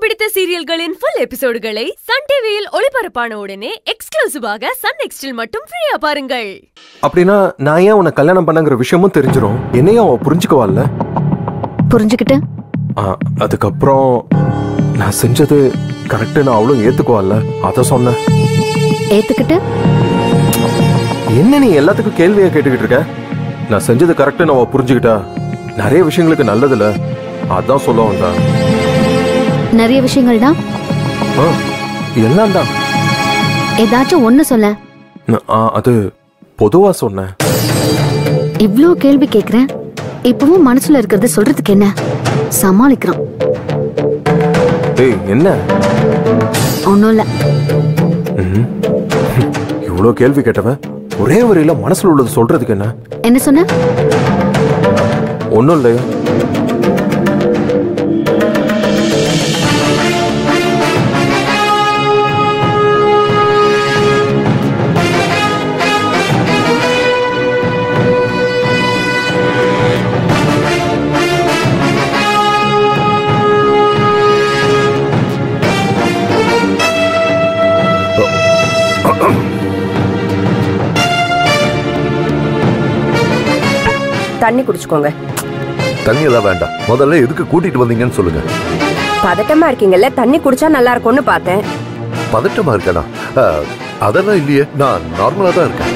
பிடித்த சீரியல்களின் full எபிசோடுகளை Sun டிவியில் ஒளிபரப்பான உடனே எக்ஸ்க்ளூசிவாக சன் நெக்ஸ்டில் மட்டும் ஃப்ரீயா பாருங்கள் அப்படின்னா நான் ஏன் உன்னை கல்யாணம் பண்ணங்கிற விஷயமும் தெரிஞ்சிரும் என்னையும் அவ புரிஞ்சுக்குவாள்ல புரிஞ்சுக்கிட்டு ஆ, அதுக்கப்புறம் நான் செஞ்சது கரெக்டுன்னு அவளும் ஏத்துக்குவாள்ல அத சொன்னேன் ஏத்துக்கிட்டு என்ன நீ எல்லாத்துக்கும் கேள்வியா கேட்டுக்கிட்டு இருக்க நான் செஞ்சது கரெக்டுன்னு அவ புரிஞ்சுக்கிட்டா நிறைய விஷயங்களுக்கு நல்லதுல அதான் சொல்ல வந்தா நிறைய விஷயங்கள் தான் ஆ, எல்லாம் தான் ஏதாச்சும் ஒண்ணு சொல்ல ஆ, அது பொதுவா சொன்னேன் இவ்ளோ கேள்வி கேக்குறேன் இப்பவும் மனசுல இருக்கிறத சொல்றதுக்கு என்ன சமாளிக்கிறான் ஏய் என்ன ஒண்ணும் இல்ல ம்ஹும். இவ்வளோ கேள்வி கேட்டவன் ஒரே வரியில மனசுல உள்ளது சொல்றதுக்கு என்ன என்ன சொன்ன ஒன்றும் இல்லையா தண்ணி குடிச்சுக்கோங்க தண்ணி எல்லாம் வேண்டாம் முதல்ல எதுக்கு கூட்டிட்டு வந்தீங்கன்னு சொல்லுங்க பதட்டமா இருக்கீங்கல்ல தண்ணி குடிச்சா நல்லா இருக்கும்னு பார்த்தேன் பதட்டமா இருக்கேனா ஆ, அதெல்லாம் இல்லையே நான் நார்மலா தான் இருக்கேன்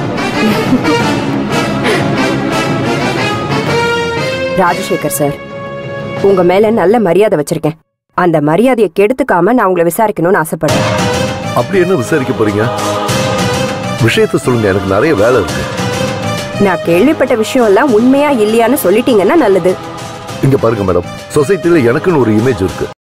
ராஜசேகர் சார் உங்க மேல நல்ல மரியாதை வச்சிருக்கேன் அந்த மரியாதையை கெடுத்துக்காம நான் உங்களை விசாரிக்கணும்னு ஆசைப்படுறேன் அப்படி என்ன விசாரிக்க போறீங்க விஷயத்த சொல்லுங்க எனக்கு நிறைய வேலை இருக்கு நான் கேள்விப்பட்ட விஷயம் எல்லாம் உண்மையா இல்லையான்னு சொல்லிட்டீங்கன்னா நல்லது இங்க பாருங்க மேடம் சொசைட்டில எனக்குன்னு ஒரு இமேஜ் இருக்கு